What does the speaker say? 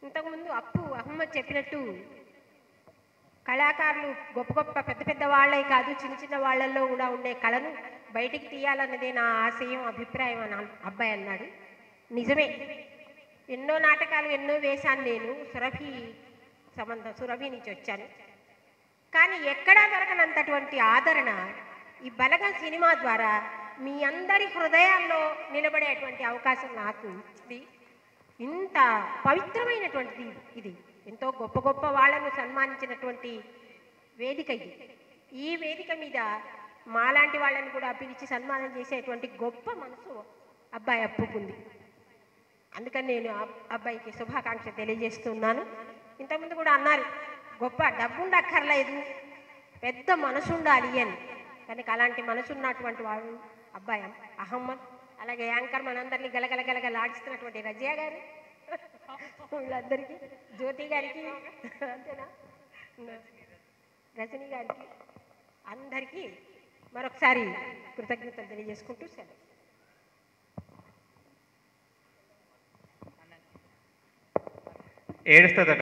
ఇంతకుముందు అప్పు అహ్మద్ చెప్పినట్టు కళాకారులు గొప్ప గొప్ప పెద్ద పెద్ద వాళ్ళే కాదు చిన్న చిన్న వాళ్ళల్లో కూడా ఉండే కళను బయటికి తీయాలన్నదే నా ఆశయం అభిప్రాయం అని అన్- అబ్బాయి అన్నాడు నిజమే ఎన్నో నాటకాలు ఎన్నో వేశాను నేను సురభి సంబంధం సురభి నుంచి వచ్చాను కానీ ఎక్కడా దొరకనంతటువంటి ఆదరణ ఈ బలగం సినిమా ద్వారా మీ అందరి హృదయాల్లో నిలబడేటువంటి అవకాశం నాకు ఇచ్చింది ఇంత పవిత్రమైనటువంటిది ఇది ఎంతో గొప్ప గొప్ప వాళ్ళను సన్మానించినటువంటి వేదిక ఇది ఈ వేదిక మీద మాలాంటి వాళ్ళని కూడా పిలిచి సన్మానం చేసేటువంటి గొప్ప మనసు అబ్బాయి అప్పుకుంది అందుకని నేను ఆ అబ్బాయికి శుభాకాంక్ష తెలియజేస్తున్నాను ఇంతకుముందు కూడా అన్నారు గొప్ప డబ్బు ఉండక్కర్లేదు పెద్ద మనసు ఉండాలి అని కనుక అలాంటి మనసు ఉన్నటువంటి వాడు అబ్బాయి అహమ్మద్ అలాగే యాంకర్ మనందరినీ గలగల గలగల ఆడిస్తున్నటువంటి రజియా గారు వీళ్ళందరికీ జ్యోతి గారికి అంతేనా రజనీ గారికి అందరికీ మరొకసారి కృతజ్ఞతలు తెలియజేసుకుంటూ సెలవు ఏడుస్తుంది